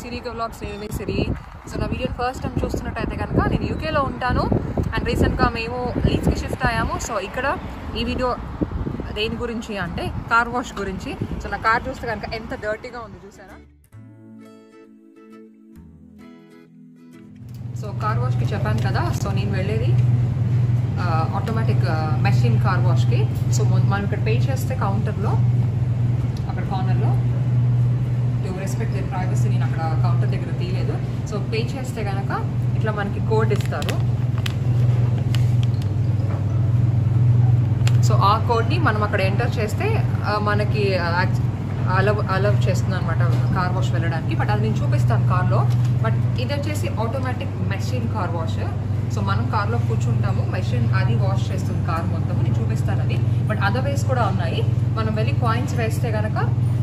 సిరీగా vlogs నేను మీ Siri so నా వీడియో ఫస్ట్ టైం చూస్తున్నట్టయితే కనుక నేను యూకేలో ఉంటాను అండ్ రీసెంట్గా మేము లీజ్కి షిఫ్ట్ అయ్యాము సో ఇక్కడ ఈ వీడియో దేని గురించి అంటే కార్ వాష్ గురించి సో నా కార్ చూస్తే కనుక ఎంత డర్టీగా ఉంది చూసారా సో కార్ వాష్కి చెప్పాను కదా సో నేను వెళ్ళేది ఆటోమేటిక్ మెషిన్ కార్ వాష్కి సో మనం ఇక్కడ పే చేస్తే కౌంటర్లో అక్కడ కార్నర్లో టు రెస్పెక్ట్ ది ప్రైవసీ నేను అక్కడ కౌంటర్ దగ్గర తీయలేదు సో పే చేస్తే కనుక ఇట్లా మనకి కోడ్ ఇస్తారు సో ఆ కోడ్ని మనం అక్కడ ఎంటర్ చేస్తే ఆ, మనకి అలవ్ అలవ్ చేస్తుంది అనమాట కార్ వాష్ వెళ్ళడానికి బట్ అది నేను చూపిస్తాను కార్లో బట్ ఇది వచ్చేసి automatic machine car wash so మనం కార్లో కూర్చుంటాము మెషిన్ అది వాష్ చేస్తుంది కార్ మొత్తం నేను చూపిస్తాను అది బట్ అదర్ వేస్ కూడా ఉన్నాయి మనం వెళ్ళి కాయిన్స్ వేస్తే కనుక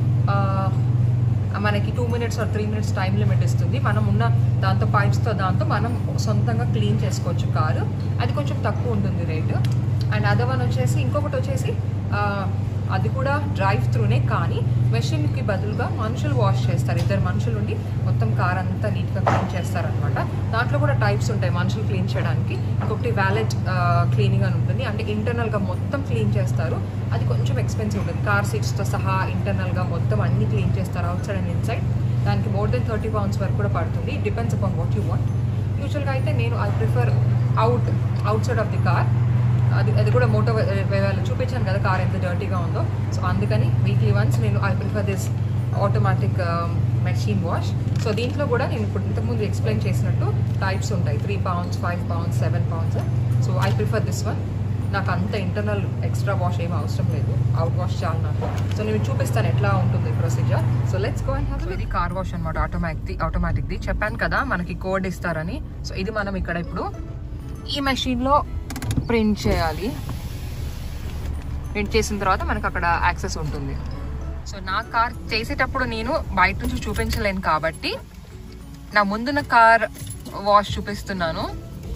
మనకి two minutes or three minutes time limit ఇస్తుంది మనం ఉన్న దాంతో పైప్స్తో దాంతో మనం సొంతంగా క్లీన్ చేసుకోవచ్చు కారు అది కొంచెం తక్కువ ఉంటుంది రేటు అండ్ అదర్ వన్ వచ్చేసి ఇంకొకటి వచ్చేసి ఆ, అది కూడా డ్రైవ్ త్రూనే కానీ మెషిన్కి బదులుగా మనుషులు వాష్ చేస్తారు ఇద్దరు మనుషులు ఉండి మొత్తం కార్ అంతా నీట్గా క్లీన్ చేస్తారనమాట దాంట్లో కూడా టైప్స్ ఉంటాయి మనుషులు క్లీన్ చేయడానికి ఇంకొకటి వ్యాలెట్ క్లీనింగ్ అని ఉంటుంది అంటే ఇంటర్నల్గా మొత్తం క్లీన్ చేస్తారు అది కొంచెం ఎక్స్పెన్సివ్ ఉంటుంది కార్ సీట్స్తో సహా ఇంటర్నల్గా మొత్తం అన్ని క్లీన్ చేస్తారు అవుట్ సైడ్ అండ్ ఇన్సైడ్ దానికి మోర్ దెన్ థర్టీ పౌండ్స్ వరకు కూడా పడుతుంది depends upon what you want యూజువల్గా అయితే నేను I prefer out outside of the car అది అది కూడా మోటో వేయాలి చూపించాను కదా కార్ ఎంత డర్టీగా ఉందో సో అందుకని వీక్లీ వన్స్ నేను I prefer this automatic machine wash so దీంట్లో కూడా నేను ఇప్పుడు ఇంతకుముందు ఎక్స్ప్లెయిన్ చేసినట్టు టైప్స్ ఉంటాయి three pounds five pounds seven pounds so I prefer this one నాకు అంత ఇంటర్నల్ ఎక్స్ట్రా వాష్ ఏం అవసరం లేదు అవుట్ వాష్ చాలు నాకు సో నేను చూపిస్తాను ఎట్లా ఉంటుంది procedure so let's go and ఇది కార్ వాష్ అనమాట ఆటోమేటిక్ ఆటోమేటిక్ది చెప్పాను కదా మనకి కోడ్ ఇస్తారని సో ఇది మనం ఇక్కడ ఇప్పుడు ఈ మెషిన్లో ప్రింట్ చేయాలి ప్రింట్ చేసిన తర్వాత మనకు అక్కడ యాక్సెస్ ఉంటుంది సో నా కార్ చేసేటప్పుడు నేను బయట నుంచి చూపించలేను కాబట్టి నా ముందున్న కార్ వాష్ చూపిస్తున్నాను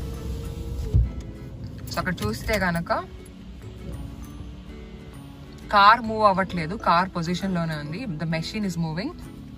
సో అక్కడ చూస్తే గనక కార్ మూవ్ అవ్వట్లేదు కార్ పొజిషన్లోనే ఉంది the machine is moving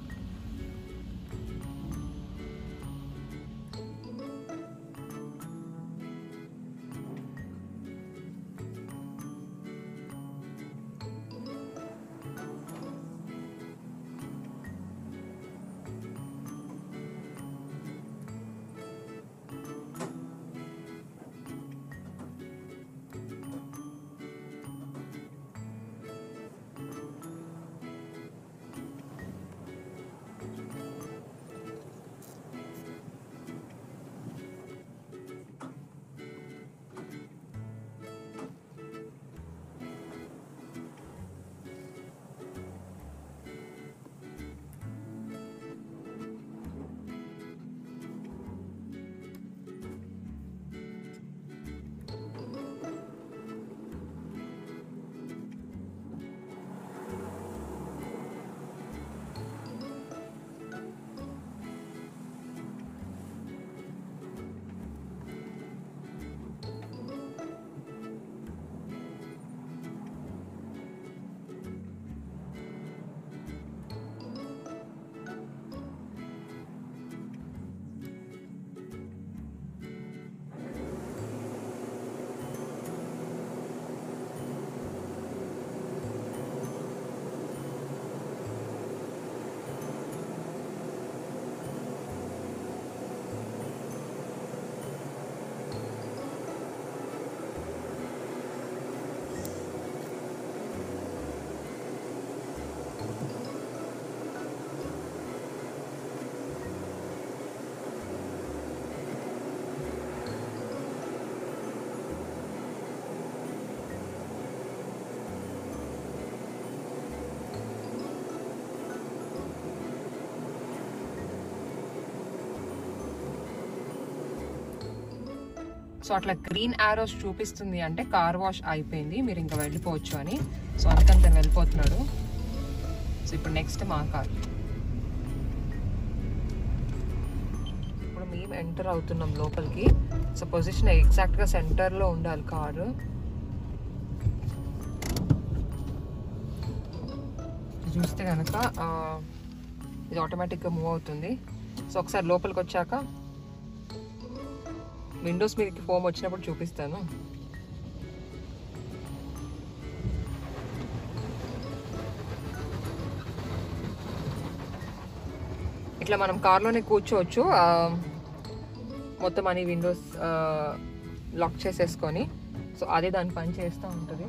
so అట్లా గ్రీన్ ఆరోస్ చూపిస్తుంది అంటే కార్ వాష్ అయిపోయింది మీరు ఇంకా వెళ్ళిపోవచ్చు అని సో అందుకని తను వెళ్ళిపోతున్నాడు సో ఇప్పుడు నెక్స్ట్ మా కార్ ఇప్పుడు మేము ఎంటర్ అవుతున్నాం లోపలికి సో పొజిషన్ ఎగ్జాక్ట్గా సెంటర్లో ఉండాలి కారు చూస్తే కనుక ఇది ఆటోమేటిక్గా మూవ్ అవుతుంది సో ఒకసారి లోపలికి వచ్చాక విండోస్ మీదకి ఫోమ్ వచ్చినప్పుడు చూపిస్తాను ఇట్లా మనం కార్లోనే కూర్చోవచ్చు ఆ, మొత్తం అన్ని విండోస్ లాక్ చేసేసుకొని సో అదే దాని పని చేస్తూ ఉంటుంది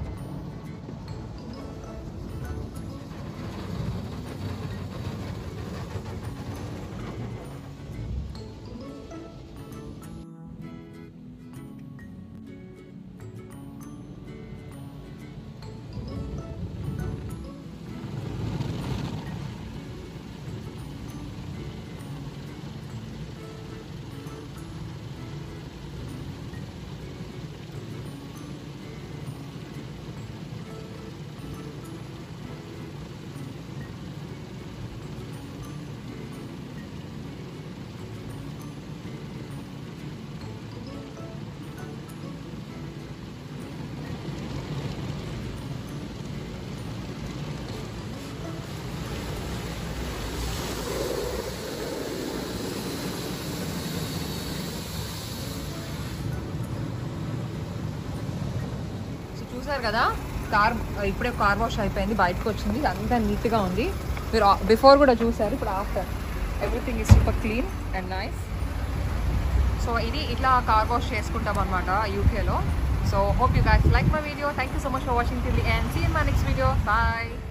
సో చూసారు కదా కార్ ఇప్పుడే కార్ వాష్ అయిపోయింది బయటకు వచ్చింది అంతా నీట్గా ఉంది మీరు బిఫోర్ కూడా చూసారు ఇప్పుడు after everything is super clean and nice so ఇది ఇట్లా కార్ వాష్ చేసుకుంటాం అనమాట యూకేలో so hope you guys like my video thank you so much for watching till the and see in my next video bye